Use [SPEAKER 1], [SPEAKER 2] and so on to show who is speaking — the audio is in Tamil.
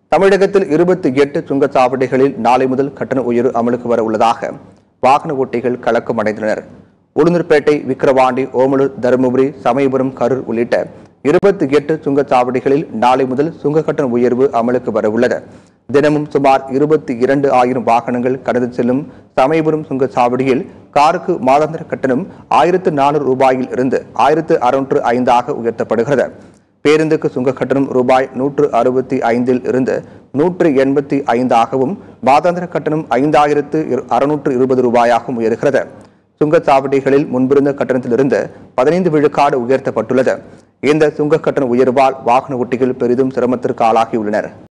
[SPEAKER 1] தமிழகத்தில் இருபத்தி எட்டு சுங்கச்சாவடிகளில் நாளை முதல் கட்டண உயர்வு அமலுக்கு வர உள்ளதாக வாகன ஓட்டிகள் கலக்கம் அடைந்தனர் உளுந்தூர்பேட்டை விக்கிரவாண்டி ஓமலூர் தருமபுரி சமயபுரம் கரூர் உள்ளிட்ட இருபத்தி எட்டு சுங்கச்சாவடிகளில் நாளை முதல் சுங்க கட்டண உயர்வு அமலுக்கு வர உள்ளது தினமும் சுமார் இருபத்தி இரண்டு ஆயிரம் வாகனங்கள் கடந்து செல்லும் சமயபுரம் சுங்கச்சாவடியில் காருக்கு மாதாந்திர கட்டணம் ஆயிரத்து நானூறு ரூபாயில் இருந்து ஆயிரத்து அறுநூற்று ஐந்தாக உயர்த்தப்படுகிறது பேருந்துக்கு சுங்க கட்டணம் ரூபாய் நூற்று அறுபத்தி ஐந்தில் இருந்து நூற்று எண்பத்தி ஐந்தாகவும் மாதாந்திர கட்டணம் ஐந்தாயிரத்து அறுநூற்று இருபது ரூபாயாகவும் உயர்கிறது சுங்கச்சாவடிகளில் முன்பிருந்த கட்டணத்திலிருந்து பதினைந்து விழுக்காடு உயர்த்தப்பட்டுள்ளது இந்த சுங்க கட்டண உயர்வால் வாகன ஓட்டிகள் பெரிதும் சிரமத்திற்கு ஆளாகியுள்ளனர்